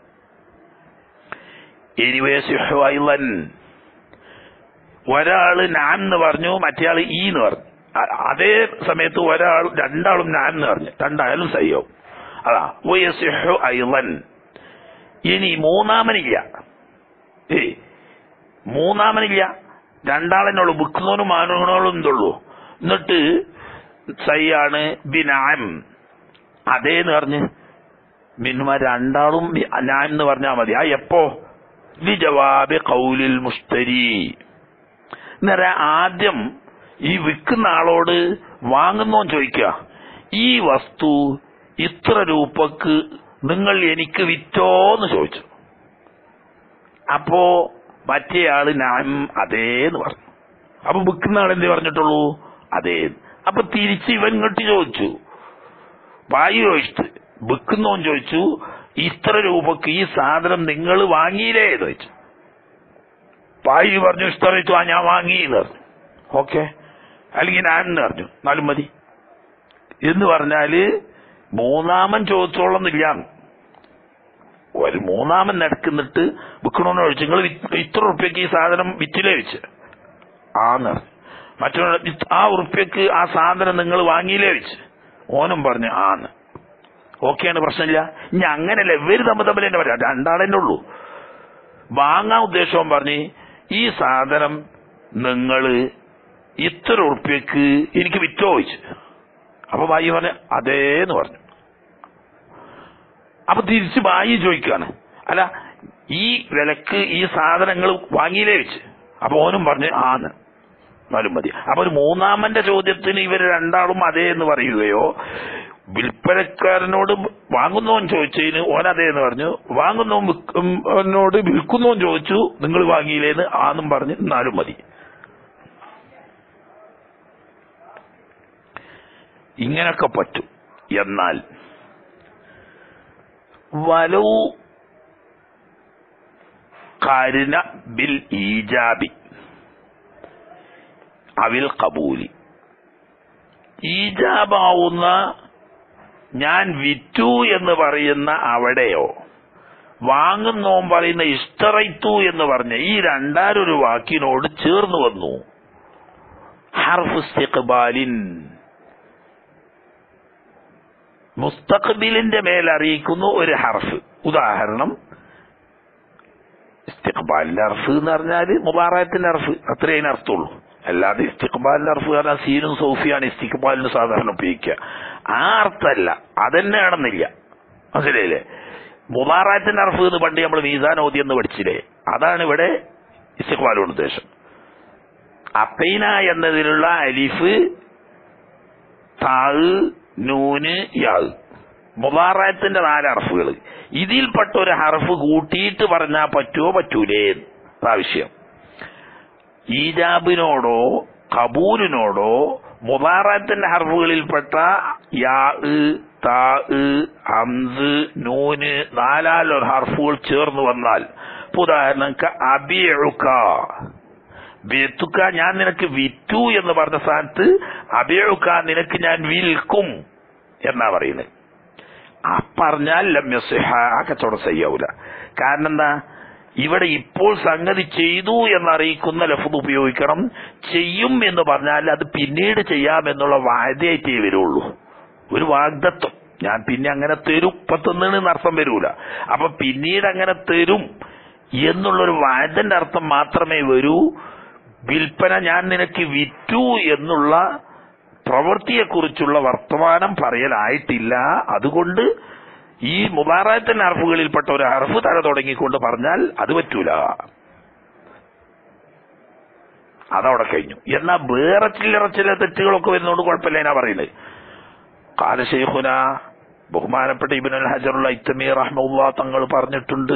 എനിവേ സിഹ്വൈലൻ ഒരാള് ഞാൻ എന്ന് പറഞ്ഞു മറ്റേയാള് ഈ എന്ന് പറഞ്ഞു അ- അതേ സമയത്ത് ഒരാൾ രണ്ടാളും ഞാൻ എന്ന് പറഞ്ഞു രണ്ടായാലും സയ്യാവും അതാ വയസിഹു ഐലൻ ഇനി മൂന്നാമനില്ല ഏ മൂന്നാമനില്ല രണ്ടാളെന്നുള്ളൂ വിൽക്കുന്നവനും മാനവനോളും എന്തുള്ളൂ എന്നിട്ട് സയ്യാണ് ബിനാം അതേന്ന് പറഞ്ഞ് മിന്നുമ രണ്ടാളും ബി- ഞാൻ എന്ന് പറഞ്ഞാൽ മതി ആ എപ്പോ ലി ജവാബി കൗലിൽ മുസ്തരി എന്നറിയാം ആദ്യം ഈ വിൽക്കുന്ന ആളോട് വാങ്ങുന്നോൻ ചോദിക്കുക ഈ വസ്തു ഇത്ര രൂപക്ക് നിങ്ങൾ എനിക്ക് വിറ്റോന്ന് ചോദിച്ചു അപ്പോ മറ്റേ ആള് ഞാൻ അതേന്ന് പറഞ്ഞു അപ്പൊ വിൽക്കുന്ന ആൾ എന്തേ പറഞ്ഞിട്ടുള്ളൂ അതേ അപ്പൊ തിരിച്ച് ഇവൻ ഇങ്ങോട്ട് ചോദിച്ചു വായു ചോദിച്ചു വിൽക്കുന്നവൻ ചോദിച്ചു ഇത്ര രൂപക്ക് ഈ സാധനം നിങ്ങൾ വാങ്ങിയില്ലേ എന്ന് ചോദിച്ചു പായി പറഞ്ഞു ഇഷ്ടം വെച്ചു ആ ഞാൻ വാങ്ങി എന്ന് പറഞ്ഞു ഓക്കെ അല്ലെങ്കിൽ ഞാൻ എന്ന് പറഞ്ഞു എന്നാലും മതി എന്ന് പറഞ്ഞാല് മൂന്നാമൻ ചോദിച്ചോളന്നില്ല ഒരു മൂന്നാമൻ നടക്കുന്നിട്ട് വിൽക്കണമെന്ന് ചോദിച്ചു നിങ്ങൾ ഇത്ര ഉറുപ്പ്യക്ക് ഈ സാധനം വിറ്റിലേ വെച്ച് ആന്ന് പറഞ്ഞു. മറ്റൊരാൾ "ഇത് ആ ഉറുപ്പ്യക്ക് ആ സാധനം നിങ്ങൾ വാങ്ങിയില്ലേ വെച്ച് ഓനും പറഞ്ഞു ആന്ന് ഓക്കെയാണ് പ്രശ്നമില്ല ഇനി അങ്ങനെയല്ല ഇവര് തമ്മിൽ തമ്മിൽ തന്നെ പറയാം രണ്ടാളെന്നെ ഉള്ളൂ വാങ്ങാൻ ഉദ്ദേശവും പറഞ്ഞ് ഈ സാധനം നിങ്ങള് ഇത്ര ഉറുപ്പ്യക്ക് എനിക്ക് വിറ്റോ ചോദിച്ചു അപ്പൊ ബായി പറഞ്ഞു അതേന്ന് പറഞ്ഞു അപ്പൊ തിരിച്ച് ബായി ചോദിക്കാണ് അല്ല ഈ വിലക്ക് ഈ സാധനങ്ങൾ വാങ്ങിയില്ലേ വെച്ച് അപ്പൊ ഓനും പറഞ്ഞു ആന്ന് എന്നാലും മതി അപ്പൊ ഒരു മൂന്നാമന്റെ ചോദ്യത്തിന് ഇവർ രണ്ടാളും അതേ എന്ന് പറയുകയോ വിൽപ്പനക്കാരനോട് വാങ്ങുന്നവൻ ചോദിച്ചതിന് ഓൻ അതേ എന്ന് പറഞ്ഞു വാങ്ങുന്നവൻ വിൽക്കുന്നവനോട് വിൽക്കുന്നവൻ ചോദിച്ചു നിങ്ങൾ വാങ്ങിയില്ലേന്ന് ആന്നും പറഞ്ഞ് എന്നാലും മതി ഇങ്ങനൊക്കെ പറ്റും എന്നാൽ വലു കാരിന ബിൽ ഈജാബി അവിൽ കബൂലി ഈജാബാവുന്ന ഞാൻ വിറ്റു എന്ന് പറയുന്ന അവിടെയോ വാങ്ങുന്നോൻ പറയുന്ന ഇഷ്ടറൈത്തു എന്ന് പറഞ്ഞ ഈ രണ്ടാരൊരു വാക്കിനോട് ചേർന്ന് വന്നു ഹർഫ് ഇസ്തിഖ്ബാലിൻ മുസ്തഖ്ബിലിന്റെ മേൽ അറിയിക്കുന്നു ഒരു ഹർഫ് ഉദാഹരണം ഇസ്തിഖ്ബാലിന്റെ അർഫ് എന്ന് പറഞ്ഞാല് മുബാറത്തിന്റെ അർഫ് അത്രേ അതിന് അർത്ഥമുള്ളൂ അല്ലാതെ ഇസ്തിഖ്ബാലിന്റെ അർഫ് പറഞ്ഞാൽ സീനും സൗഫിയാണ് ഇസ്തിഖ്ബാലിന് സാധാരണ ഉപയോഗിക്കുക ആ അർത്ഥമല്ല അതന്നെയാണെന്നില്ല മനസ്സിലായില്ലേ മുബാറാത്തിന്റെ അർഫ് എന്ന് പണ്ട് നമ്മൾ മീസാൻ ഓതി എന്ന് പഠിച്ചില്ലേ അതാണ് ഇവിടെ ഇസ്തിഖ്ബാലോട് ഉദ്ദേശം അപ്പൈന എന്നതിലുള്ള അലിഫ് താഴ് നൂന് യാവ് മുബാറാത്തിന്റെ നാല് ഹർഫുകൾ ഇതിൽപ്പെട്ട ഒരു ഹർഫ് കൂട്ടിയിട്ട് പറഞ്ഞാൽ പറ്റുമോ പറ്റൂലേ പ്രാവശ്യം ഈജാബിനോടോ കബൂലിനോടോ മുബാറാത്തിന്റെ ഹർഫുകളിൽപ്പെട്ട യാ താ ഹംസ് നൂന് നാലാലൊരു ഹർഫുകൾ ചേർന്ന് വന്നാൽ ഇപ്പൊ ഉദാഹരണം അബിയുക്ക ബേത്തുക്ക ഞാൻ നിനക്ക് വിറ്റു എന്ന് പറഞ്ഞ സ്ഥാനത്ത് അബിയുക്ക നിനക്ക് ഞാൻ വിൽക്കും എന്നാ പറയുന്നത് ആ പറഞ്ഞാൽ ലമ്യസിഹ ആ കച്ചവടം ചെയ്യാവൂല കാരണം എന്താ ഇവിടെ ഇപ്പോൾ സംഗതി ചെയ്തു എന്നറിയിക്കുന്ന ലഫ്ത് ഉപയോഗിക്കണം ചെയ്യും എന്ന് പറഞ്ഞാൽ അത് പിന്നീട് ചെയ്യാമെന്നുള്ള വാദ്യമായിട്ടേ വരുള്ളൂ ഒരു വാഗ്ദത്വം ഞാൻ പിന്നെ അങ്ങനെ തരും ഇപ്പൊ തിന്നണെന്ന് അർത്ഥം വരൂല അപ്പൊ പിന്നീട് അങ്ങനെ തരും എന്നുള്ളൊരു വാദന്റെ അർത്ഥം മാത്രമേ വരൂ വിൽപ്പന ഞാൻ നിനക്ക് വിറ്റു എന്നുള്ള പ്രവൃത്തിയെക്കുറിച്ചുള്ള വർത്തമാനം പറയലായിട്ടില്ല അതുകൊണ്ട് ഈ മുബാറാത്തിന്റെ അർഫുകളിൽപ്പെട്ട ഒരു അർഫ് തല തുടങ്ങിക്കൊണ്ട് പറഞ്ഞാൽ അത് പറ്റൂല അതവിടെ കഴിഞ്ഞു എന്നാ വേറെ ചില്ലറ ചില തെറ്റുകളൊക്കെ വരുന്നതുകൊണ്ട് കുഴപ്പമില്ല എന്നാ പറയുന്നത് കാലശേഖുന ബഹുമാനപ്പെട്ട ഇബിൻ അൽ ഹജറുള്ള ഇത്തമീ റഹ്മുള്ള തങ്ങൾ പറഞ്ഞിട്ടുണ്ട്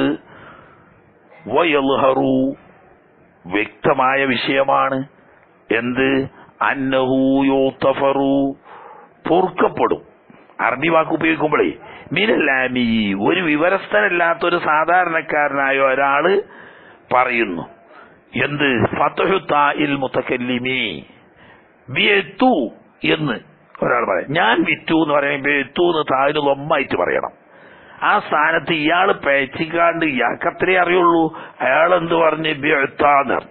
വയൽഹറു വ്യക്തമായ വിഷയമാണ് എന്ത് അന്നഹു യൂത്തഫറു പൊറുക്കപ്പെടും അറബി വാക്ക് ഉപയോഗിക്കുമ്പോഴേ മിനല്ലാമി ഒരു വിവരസ്ഥനല്ലാത്ത ഒരു സാധാരണക്കാരനായ ഒരാള് പറയുന്നു എന്ത് ഫതഹു താഇൽ മുതകല്ലിമി ബിയത്തു എന്ന് ഒരാൾ പറയാം ഞാൻ വിറ്റു എന്ന് പറയുമ്പോൾ ബിയത്തു എന്ന് താഴിന് ലൊമ്മായിട്ട് പറയണം ആ സ്ഥാനത്ത് ഇയാൾ പേച്ചിക്കാണ്ട് ഇയാൾക്ക് അത്രേ അറിയുള്ളൂ അയാൾ എന്ത് പറഞ്ഞ് ബിയത്താന്ന് പറഞ്ഞു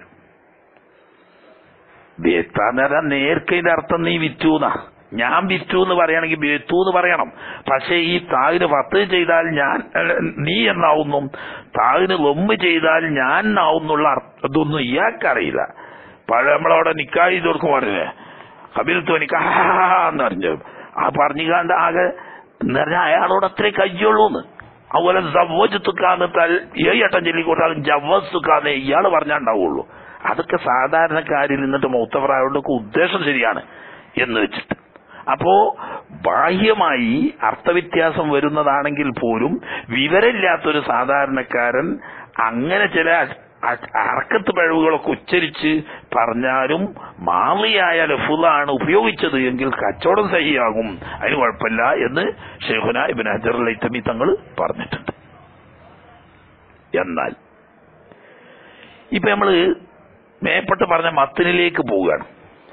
ബിയത്താന്ന് പറഞ്ഞാൽ നേർക്കതിന്റെ അർത്ഥം നീ വിറ്റു എന്നാ ഞാൻ വിറ്റു എന്ന് പറയുകയാണെങ്കിൽ ബിയത്തു എന്ന് പറയണം പക്ഷെ ഈ താഴിന് പത്ത് ചെയ്താൽ ഞാൻ അല്ല, നീ എന്നാവുന്നു താഴിന് ലൊമ്മ് ചെയ്താൽ ഞാൻ എന്നാവുന്നുള്ള അർത്ഥം ഇതൊന്നും ഇയാൾക്കറിയില്ല പഴയ നമ്മളവിടെ നിക്കാഹ് ചെയ്ത് കൊടുക്കും പറഞ്ഞില്ലേ കബിൽ തോന്നിക്കാന്ന് പറഞ്ഞു ആ പറഞ്ഞുകാണ്ട് ആകെ എന്ന് പറഞ്ഞാൽ അയാളോട് അത്രേ കയ്യുള്ളൂന്ന് അതുപോലെ ജവ്വജത്തുക്കാന്ന് ഏട്ടം ചൊല്ലിക്കൊണ്ടാലും ജവ്വസുക്കാന്ന് ഇയാൾ പറഞ്ഞാണ്ടാവുള്ളൂ അതൊക്കെ സാധാരണക്കാരിൽ നിന്നിട്ട് മൗത്തവറായോണ്ടൊക്കെ ഉദ്ദേശം ശരിയാണ് എന്ന് വെച്ചിട്ട് അപ്പോ ബാഹ്യമായി അർത്ഥവ്യത്യാസം വരുന്നതാണെങ്കിൽ പോലും വിവരമില്ലാത്തൊരു സാധാരണക്കാരൻ അങ്ങനെ ചില അ- അറക്കത്ത് പിഴവുകളൊക്കെ ഉച്ചരിച്ച് പറഞ്ഞാലും മാളിയായ ലഫുലാണ് ഉപയോഗിച്ചത് എങ്കിൽ കച്ചവടം സഹിയാകും അതിന് കുഴപ്പമില്ല എന്ന് ഷെയ്ഖുന ഇബിൻ ഹജർ ലൈത്തമി തങ്ങൾ പറഞ്ഞിട്ടുണ്ട് എന്നാൽ ഇപ്പൊ നമ്മള് മേപ്പെട്ട് പറഞ്ഞ മത്തിനിലേക്ക് പോവുകയാണ്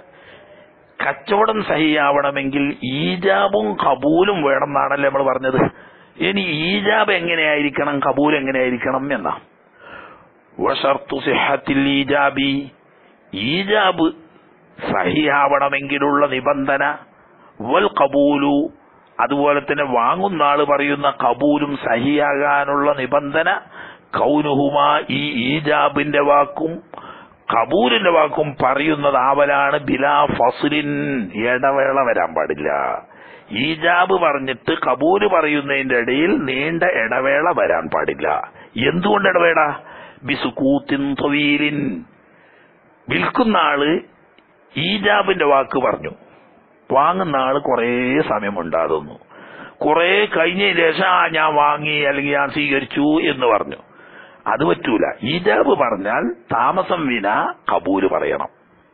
കച്ചവടം സഹിയാവണമെങ്കിൽ ഈജാബും കബൂലും വേണം എന്നാണല്ലേ നമ്മൾ പറഞ്ഞത് ഇനി ഈജാബ് എങ്ങനെയായിരിക്കണം കബൂൽ എങ്ങനെയായിരിക്കണം എന്നാ വഷർത്തു സിഹത്തിൽ ഈജാബി ഈജാബ് സഹിയാവണമെങ്കിലുള്ള നിബന്ധന വൽ കബൂലു അതുപോലെ തന്നെ വാങ്ങുന്ന ആള് പറയുന്ന കബൂലും സഹിയാകാനുള്ള നിബന്ധന കൗനുഹുമ ഈ ഈജാബിന്റെ വാക്കും കബൂലിന്റെ വാക്കും പറയുന്നത് ആവലാണ് ബിലാ ഫസുലിൻ ഇടവേള വരാൻ പാടില്ല ഈജാബ് പറഞ്ഞിട്ട് കബൂല് പറയുന്നതിന്റെ ഇടയിൽ നീണ്ട ഇടവേള വരാൻ പാടില്ല എന്തുകൊണ്ട് ഇടവേള ബിസുക്കൂത്തിൻ തൊവീലിൻ വിൽക്കുന്ന ആള് ഈജാബിന്റെ വാക്ക് പറഞ്ഞു വാങ്ങുന്ന ആള് കുറേ സമയമുണ്ടാകുന്നു കുറെ കഴിഞ്ഞതിന് ശേഷം ആ ഞാൻ വാങ്ങി അല്ലെങ്കിൽ ഞാൻ സ്വീകരിച്ചു എന്ന് പറഞ്ഞു അത് പറ്റൂല ഈജാബ് പറഞ്ഞാൽ താമസം വിന കബൂല് പറയണം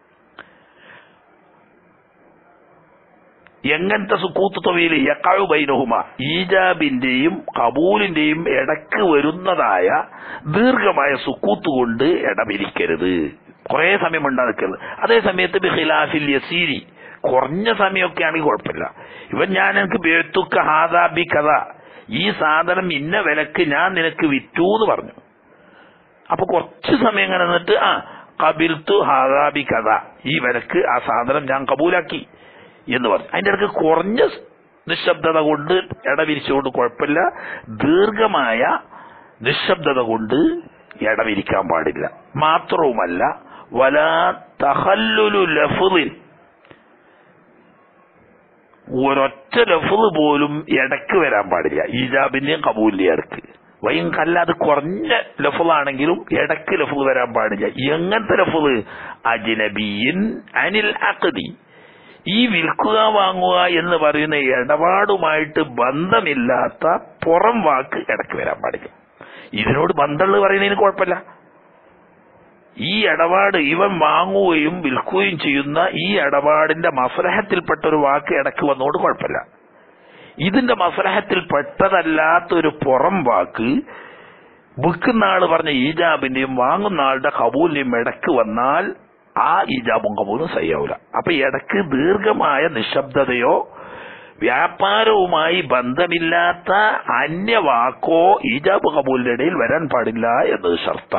എങ്ങനത്തെ സുക്കൂത്ത് തൊവയിൽ യക്കാവ് ബൈനഹുമ ഈജാബിന്റെയും കബൂലിന്റെയും ഇടക്ക് വരുന്നതായ ദീർഘമായ സുക്കൂത്ത് കൊണ്ട് ഇടമിരിക്കരുത് കുറെ സമയം ഉണ്ടാക്കരുത് അതേ സമയത്ത് ബിഖിലാഫിൽ യസീരി കുറഞ്ഞ സമയമൊക്കെ ആണെങ്കിൽ കുഴപ്പമില്ല ഇവൻ ഞാൻ എനിക്ക് ബേത്തുക്ക ഹാദാ ബി കഥ ഈ സാധനം ഇന്ന വിലക്ക് ഞാൻ നിനക്ക് വിറ്റു എന്ന് പറഞ്ഞു അപ്പൊ കുറച്ച് സമയം ഇങ്ങനെ നിന്നിട്ട് ആ കബിൽത്തു ഹാദാബി കഥ ഈ വിലക്ക് ആ സാധനം ഞാൻ കബൂലാക്കി എന്ന് പറഞ്ഞു അതിന്റെ ഇടയ്ക്ക് കുറഞ്ഞ നിശബ്ദത കൊണ്ട് ഇടവിരിച്ചുകൊണ്ട് കുഴപ്പമില്ല ദീർഘമായ നിശബ്ദത കൊണ്ട് ഇടവിരിക്കാൻ പാടില്ല മാത്രവുമല്ല വലാ തഹല്ലുലു ലഫുലിൻ ഒരൊറ്റ ലഫുദ് പോലും ഇടക്ക് വരാൻ പാടില്ല ഈജാബിന്റെയും കബൂലിന്റെയും ഇടക്ക് വൈം കല്ല അത് കുറഞ്ഞ ലഫുദാണെങ്കിലും ഇടക്ക് ലഫുദ് വരാൻ പാടില്ല എങ്ങനത്തെ ലഫുദ് അജ്നബിയിൻ അനിൽ അഖദി ഈ വിൽക്കുക വാങ്ങുക എന്ന് പറയുന്ന ഇടപാടുമായിട്ട് ബന്ധമില്ലാത്ത പുറം വാക്ക് ഇടക്ക് വരാൻ പാടില്ല ഇതിനോട് ബന്ധമുള്ളത് പറയുന്നതിന് കുഴപ്പമില്ല ഈ ഇടപാട് ഇവൻ വാങ്ങുകയും വിൽക്കുകയും ചെയ്യുന്ന ഈ ഇടപാടിന്റെ മസലഹത്തിൽപ്പെട്ട ഒരു വാക്ക് ഇടയ്ക്ക് വന്നോണ്ട് കുഴപ്പമില്ല ഇതിന്റെ മസലഹത്തിൽ പെട്ടതല്ലാത്ത ഒരു പുറം വാക്ക് വിൽക്കുന്ന ആള് പറഞ്ഞ ഈജാബിന്റെയും വാങ്ങുന്ന ആളുടെ കബൂലിന്റെയും ഇടക്ക് വന്നാൽ ആ ഈജാബും കബൂലും സയ്യാവൂല അപ്പൊ ഇടക്ക് ദീർഘമായ നിശബ്ദതയോ വ്യാപാരവുമായി ബന്ധമില്ലാത്ത അന്യവാക്കോ ഈജാബ് കബൂലിന്റെ ഇടയിൽ വരാൻ പാടില്ല എന്നത് ഷർത്ത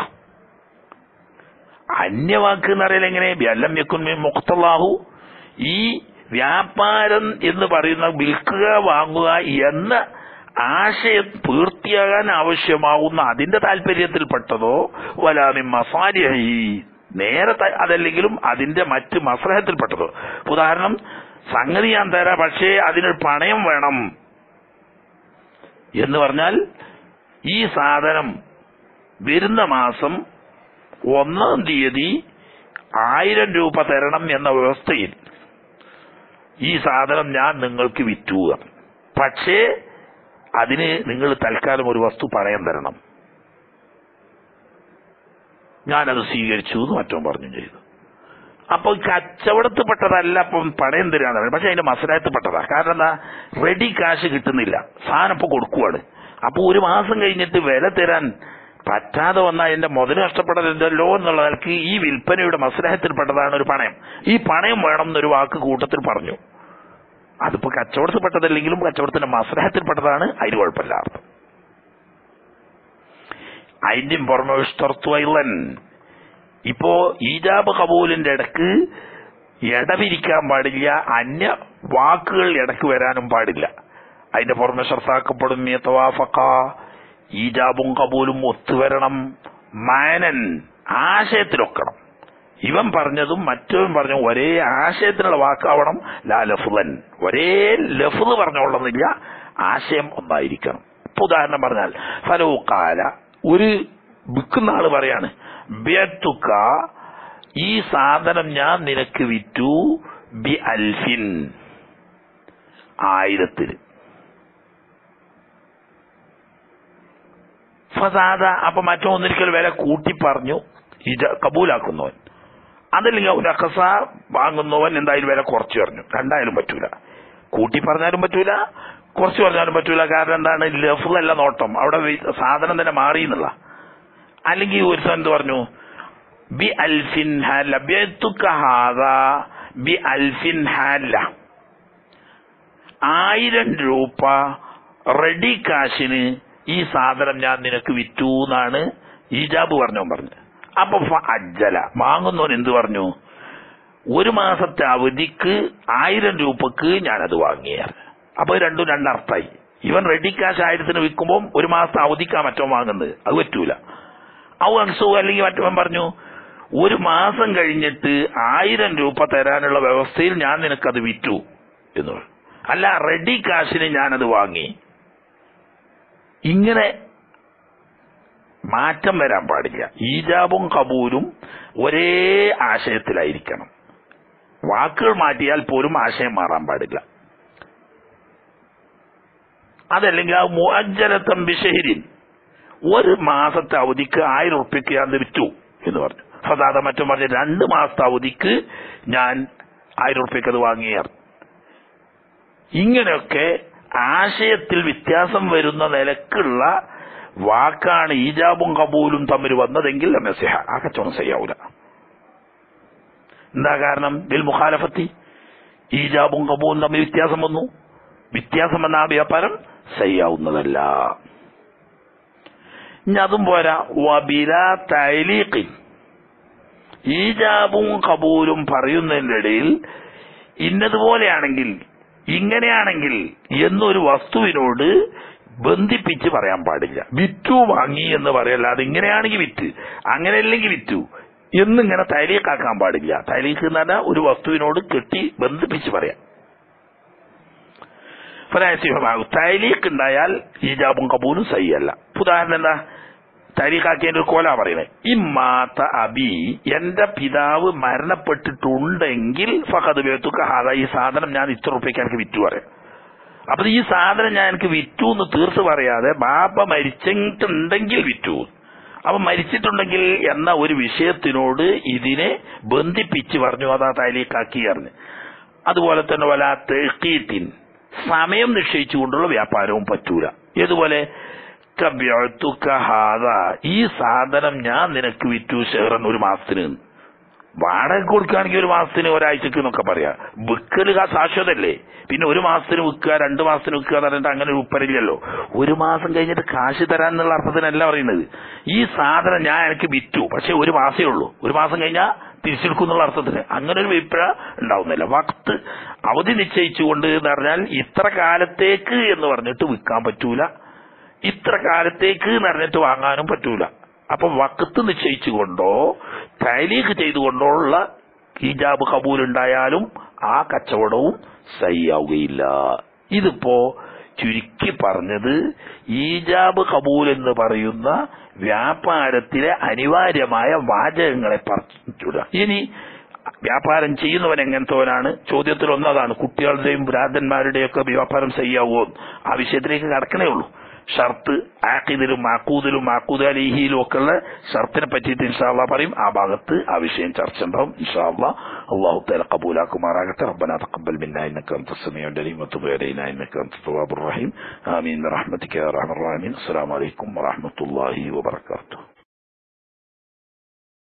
അന്യവാക്ക് എന്ന് അറിയാൻ എങ്ങനെ ബല്ലം യക്കുൻ മുക്തലാഹു ഈ വ്യാപാരം എന്ന് പറയുന്ന വിൽക്കുക വാങ്ങുക എന്ന ആശയം പൂർത്തിയാകാൻ ആവശ്യമാവുന്ന അതിന്റെ താല്പര്യത്തിൽപ്പെട്ടതോ വലാമി മസാരിഹി നേരെ ത- അതല്ലെങ്കിലും അതിന്റെ മറ്റ് മസ്രഹത്തിൽപ്പെട്ടതോ ഉദാഹരണം സംഗതി ഞാൻ തരാം പക്ഷേ അതിനൊരു പണയം വേണം എന്ന് പറഞ്ഞാൽ ഈ സാധനം വരുന്ന മാസം ഒന്നാം തീയതി ആയിരം രൂപ തരണം എന്ന വ്യവസ്ഥയിൽ ഈ സാധനം ഞാൻ നിങ്ങൾക്ക് വിറ്റുക പക്ഷേ അതിന് നിങ്ങൾ തൽക്കാലം ഒരു വസ്തു പണയം തരണം ഞാനത് സ്വീകരിച്ചു എന്ന് മറ്റോ പറഞ്ഞു ചെയ്തു അപ്പൊ കച്ചവടത്തിൽപ്പെട്ടതല്ല അപ്പം പണയം തരാന്ന് പറയുന്നത് പക്ഷെ അതിന്റെ മസലായത്തിൽപ്പെട്ടതാ കാരണം എന്താ റെഡി കാശ് കിട്ടുന്നില്ല സാധനം ഇപ്പൊ കൊടുക്കുവാണ് അപ്പൊ ഒരു മാസം കഴിഞ്ഞിട്ട് വില തരാൻ പറ്റാതെ വന്നാൽ എന്റെ മുതൽ നഷ്ടപ്പെടരുതല്ലോ എന്നുള്ള നിലക്ക് ഈ വിൽപ്പനയുടെ മസ്ലഹത്തിൽപ്പെട്ടതാണ് ഒരു പണയം ഈ പണയം വേണം എന്നൊരു വാക്ക് കൂട്ടത്തിൽ പറഞ്ഞു അതിപ്പോ കച്ചവടത്തിൽപ്പെട്ടതല്ലെങ്കിലും കച്ചവടത്തിന്റെ മസ്ലഹത്തിൽപ്പെട്ടതാണ് അതിന് കുഴപ്പമില്ല അർത്ഥം അതിന്റെ പുറമെ ഇഷ്ടർത്തുവൈലൻ ഇപ്പോ ഈജാബ് കബൂലിന്റെ ഇടക്ക് ഇടവിരിക്കാൻ പാടില്ല അന്യ വാക്കുകൾ ഇടക്ക് വരാനും പാടില്ല അതിന്റെ പുറമെ ഷർത്താക്കപ്പെടും തവാഫക്ക ഈജാബും കബൂലും ഒത്തുവരണം മാനൻ ആശയത്തിലൊക്കണം ഇവൻ പറഞ്ഞതും മറ്റവൻ പറഞ്ഞതും ഒരേ ആശയത്തിനുള്ള വാക്കാവണം ലാ ലഫുലൻ ഒരേ ലഫുദ് പറഞ്ഞോളന്നില്ല ആശയം ഒന്നായിരിക്കണം ഇപ്പൊ ഉദാഹരണം പറഞ്ഞാൽ ഫലൂക്കാല ഒരു വിൽക്കുന്ന ആള് പറയാണ് ബിയത്തുക്ക ഈ സാധനം ഞാൻ നിനക്ക് വിറ്റു ബി അൽഫിൻ ആയിരത്തിന് ഫസാദ അപ്പൊ മറ്റോ ഒന്നിരിക്കൽ വില കൂട്ടി പറഞ്ഞു ഇത് കബൂലാക്കുന്നവൻ അതല്ലെങ്കിൽ ഒരു അക്കസ വാങ്ങുന്നവൻ എന്തായാലും വില കുറച്ച് പറഞ്ഞു രണ്ടായാലും പറ്റൂല കൂട്ടി പറഞ്ഞാലും പറ്റൂല കുറച്ച് പറഞ്ഞാലും പറ്റൂല കാരണം എന്താണ് ലഫുതല്ല നോട്ടം അവിടെ വി- സാധനം തന്നെ മാറി എന്നുള്ള അല്ലെങ്കിൽ ഒരു സ്ഥലം എന്ത് പറഞ്ഞു ബി അൽഫിൻ ഹാല ബിഅത്തുക ഹാദാ ബി അൽഫിൻ ഹാല ആയിരം രൂപ റെഡി കാശിന് ഈ സാധനം ഞാൻ നിനക്ക് വിറ്റു എന്നാണ് ഈജാബ് പറഞ്ഞവൻ പറഞ്ഞു അപ്പൊ ഫ അജ്ജല വാങ്ങുന്നവൻ എന്ത് പറഞ്ഞു ഒരു മാസത്തെ അവധിക്ക് ആയിരം രൂപക്ക് ഞാനത് വാങ്ങിയാൽ അപ്പൊ ഇത് രണ്ടും രണ്ടർത്ഥമായി ഇവൻ റെഡി കാശ് ആയിരത്തിന് വിൽക്കുമ്പോൾ ഒരു മാസത്തെ അവധിക്കാ മറ്റോ വാങ്ങുന്നത് അത് പറ്റൂല ഔ അൻസു അല്ലെങ്കിൽ മറ്റവൻ പറഞ്ഞു ഒരു മാസം കഴിഞ്ഞിട്ട് ആയിരം രൂപ തരാനുള്ള വ്യവസ്ഥയിൽ ഞാൻ നിനക്കത് വിറ്റു എന്ന് പറഞ്ഞു അല്ല റെഡി കാശിന് ഞാനത് വാങ്ങി ഇങ്ങനെ മാറ്റം വരാൻ പാടില്ല ഈജാബും കബൂലും ഒരേ ആശയത്തിലായിരിക്കണം വാക്കുകൾ മാറ്റിയാൽ പോലും ആശയം മാറാൻ പാടില്ല അതല്ലെങ്കിൽ ആ മുഅജ്ജലത്തം ബിഷഹരിൻ ഒരു മാസത്തെ അവധിക്ക് ആയിരം ഉറുപ്പ്യക്ക് ഞാൻ വിറ്റു എന്ന് പറഞ്ഞു ഫസാദ മറ്റും പറഞ്ഞു രണ്ട് മാസത്തെ അവധിക്ക് ഞാൻ ആയിരം ഉറുപ്പ്യക്ക് അത് വാങ്ങിയാർ ഇങ്ങനെയൊക്കെ ആശയത്തിൽ വ്യത്യാസം വരുന്ന നിലക്കുള്ള വാക്കാണ് ഈജാബും കബൂലും തമ്മിൽ വന്നതെങ്കിൽ മെസ്സിഹ ആ കച്ചവടം ചെയ്യാവൂല എന്താ കാരണം ബിൽ മുഖാലഫത്തി ഈജാബും കബൂലും തമ്മിൽ വ്യത്യാസം വന്നു വ്യത്യാസം വന്ന ആ വ്യാപാരം ചെയ്യാവുന്നതല്ല ഇനി അതും പോരാ വബില തൈലീഖിൻ ഈജാബും കബൂലും പറയുന്നതിന്റെ ഇടയിൽ ഇന്നതുപോലെയാണെങ്കിൽ ഇങ്ങനെയാണെങ്കിൽ എന്നൊരു വസ്തുവിനോട് ബന്ധിപ്പിച്ച് പറയാൻ പാടില്ല വിറ്റു വാങ്ങി എന്ന് പറയല്ല അത് ഇങ്ങനെയാണെങ്കിൽ വിറ്റ് അങ്ങനെയല്ലെങ്കിൽ വിറ്റു എന്നിങ്ങനെ തൈലീക്കാക്കാൻ പാടില്ല തൈലീക്ക് എന്ന് പറഞ്ഞാൽ ഒരു വസ്തുവിനോട് കെട്ടി ബന്ധിപ്പിച്ച് പറയാം ഫലാസിഫമാകും തൈലീക്ക് ഉണ്ടായാൽ ഈജാബും കബൂലും സഹിയല്ല ഉദാഹരണം എന്താ തൈലീക്കാക്കിയതിന്റെ ഒരു കോല പറയുന്നത് ഇമ്മാത്ത അബി എന്റെ പിതാവ് മരണപ്പെട്ടിട്ടുണ്ടെങ്കിൽ ഫഹദ് വേത്തുക്ക ഹാദ ഈ സാധനം ഞാൻ ഇത്ര റുപ്യക്ക് എനിക്ക് വിറ്റു പറയാം അപ്പൊ ഈ സാധനം ഞാൻ എനിക്ക് വിറ്റു എന്ന് തീർത്ത് പറയാതെ ബാപ്പ മരിച്ചിട്ടുണ്ടെങ്കിൽ വിറ്റു അപ്പൊ മരിച്ചിട്ടുണ്ടെങ്കിൽ എന്ന ഒരു വിഷയത്തിനോട് ഇതിനെ ബന്ധിപ്പിച്ച് പറഞ്ഞു അതാ തൈലീക്കാക്കി അറിഞ്ഞ് അതുപോലെ തന്നെ വല തെക്കീത്തിൻ സമയം നിശ്ചയിച്ചുകൊണ്ടുള്ള വ്യാപാരവും പറ്റൂല ഏതുപോലെ കബ്യത്തുക ഹാദ ഈ സാധനം ഞാൻ നിനക്ക് വിറ്റു ഷെഹറൻ ഒരു മാസത്തിന് വാടക കൊടുക്കുകയാണെങ്കിൽ ഒരു മാസത്തിന് ഒരാഴ്ചക്ക് എന്നൊക്കെ പറയാം വിൽക്കല് ആ ശാശ്വതല്ലേ പിന്നെ ഒരു മാസത്തിന് വിൽക്കുക രണ്ട് മാസത്തിന് വിൽക്കുക എന്ന് പറഞ്ഞിട്ട് അങ്ങനെ ഒരു ഉപ്പരില്ലല്ലോ ഒരു മാസം കഴിഞ്ഞിട്ട് കാശ് തരാൻ എന്നുള്ള അർത്ഥത്തിനല്ല പറയുന്നത് ഈ സാധനം ഞാൻ എനിക്ക് വിറ്റു പക്ഷെ ഒരു മാസേ ഉള്ളൂ ഒരു മാസം കഴിഞ്ഞാൽ തിരിച്ചെടുക്കും എന്നുള്ള അർത്ഥത്തിന് അങ്ങനെ ഒരു വിപ്ര ഉണ്ടാവുന്നില്ല വക്ത് അവധി നിശ്ചയിച്ചുകൊണ്ട് എന്ന് പറഞ്ഞാൽ ഇത്ര കാലത്തേക്ക് എന്ന് പറഞ്ഞിട്ട് വിൽക്കാൻ പറ്റൂല ഇത്ര കാലത്തേക്ക് എന്ന് പറഞ്ഞിട്ട് വാങ്ങാനും പറ്റൂല അപ്പൊ വക്കത്ത് നിശ്ചയിച്ചുകൊണ്ടോ തൈലീഖ് ചെയ്തുകൊണ്ടോ ഉള്ള ഹിജാബ് കബൂൽ ഉണ്ടായാലും ആ കച്ചവടവും സഹിയാവുകയില്ല ഇതിപ്പോ ചുരുക്കി പറഞ്ഞത് ഈജാബ് കബൂൽ എന്ന് പറയുന്ന വ്യാപാരത്തിലെ അനിവാര്യമായ വാചകങ്ങളെ പറഞ്ഞിട്ടുള്ള ഇനി വ്യാപാരം ചെയ്യുന്നവൻ എങ്ങനത്തവനാണ് ചോദ്യത്തിൽ ഒന്നതാണ് കുട്ടികളുടെയും ഭ്രാന്തന്മാരുടെയും ഒക്കെ വ്യാപാരം ചെയ്യാവോ ആ വിഷയത്തിലേക്ക് കടക്കണേ ഉള്ളൂ ഷർത്ത് ആക്കിദിലും മാക്കൂദിലും മാക്കൂദ് അലിഹിയിലും ഒക്കെ ഉള്ള ഷർത്തിനെ പറ്റിയിട്ട് ഇൻഷാല്ല പറയും ആ ഭാഗത്ത് ആ വിഷയം ചർച്ച ഉണ്ടാവും ഇൻഷാല്ല അള്ളാഹു തല കബൂലാക്കുമാറാകട്ടെ ربنا تقبل منا انك انت السميع العليم وتب علينا انك انت التواب الرحيم امين برحمتك يا ارحم الراحمين السلام عليكم ورحمه الله وبركاته